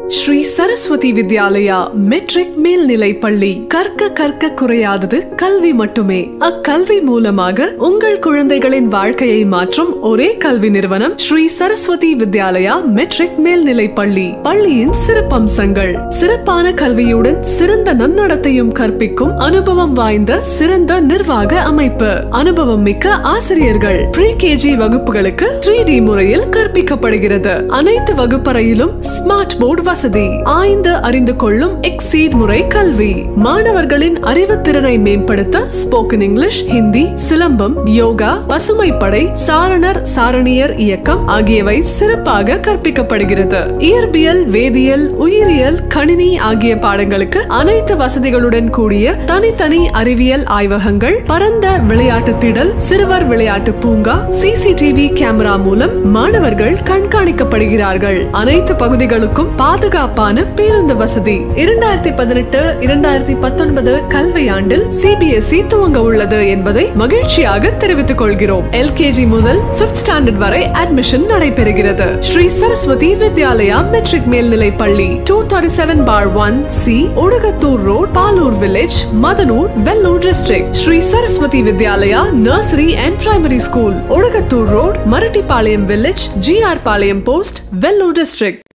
Sri Saraswathi Vidyalaya matric மேல்நிலை பள்ளி கற்க கற்க குறையாதது கல்வி மட்டுமே அக்கல்வி மூலமாக உங்கள் குழந்தைகளின் வாழ்க்கையை மாற்றும் ஒரே கல்வி நிறுவனம் ஸ்ரீ சரஸ்வதி வித்யாலயா மெட்ரிக் மேல்நிலை பள்ளி பள்ளியின் சிறப்பம்சங்கள் சிறப்பான கல்வியுடன் சிறந்த நன்னடத்தையும் கற்பிக்கும் அனுபவம் வாய்ந்த சிறந்த நிர்வாக அமைப்பு அனுபவம் மிக்க ஆசிரியர்கள் ப்ரீ கேஜி வகுப்புகளுக்கு த்ரீ டி முறையில் கற்பிக்கப்படுகிறது அனைத்து வகுப்பறையிலும் ஸ்மார்ட் போர்டு வசதி ஆய்ந்து அறிந்து கொள்ளும் எக்ஸீட் முறை கல்வி மாணவர்களின் அறிவுத்திறனை மேம்படுத்த spoken English Hindi silambam yoga பசுமைப்படை சாரணர் சாரணியர் இயக்கம் ஆகியவை சிறப்பாக கற்பிக்கப்படுகிறது இயற்பியல் வேதியியல் உயிரியல் கணினி ஆகிய பாடங்களுக்கு அனைத்து வசதிகளுடன் கூடிய தனித்தனி அறிவியல் ஆய்வகங்கள் பரந்த விளையாட்டு திடல் சிறுவர் விளையாட்டு பூங்கா சிசிடிவி கேமரா மூலம் மாணவர்கள் கண்காணிக்கப்படுகிறார்கள் அனைத்து பகுதிகளுக்கும் பாதுகாப்பான பேருந்து வசதி இரண்டாயிரத்தி பதினெட்டு இரண்டாயிரத்தி பத்தொன்பது கல்வியாண்டில் சிபிஎஸ்இ துவங்க உள்ளது என்பதை மகிழ்ச்சியாக தெரிவித்துக் கொள்கிறோம் எல்கேஜி முதல் பிப்த் ஸ்டாண்டர்ட் வரை அட்மிஷன் நடைபெறுகிறது ஸ்ரீ சரஸ்வதி வித்யாலயா மெட்ரிக் மேல்நிலை பள்ளி two thirty seven bar one C Odugathur road Palur village Madhanur Vellore district Sri Saraswathi Vidyalaya nursery and primary school Odugathur road Marattipalayam village GR Palayam post Vellore district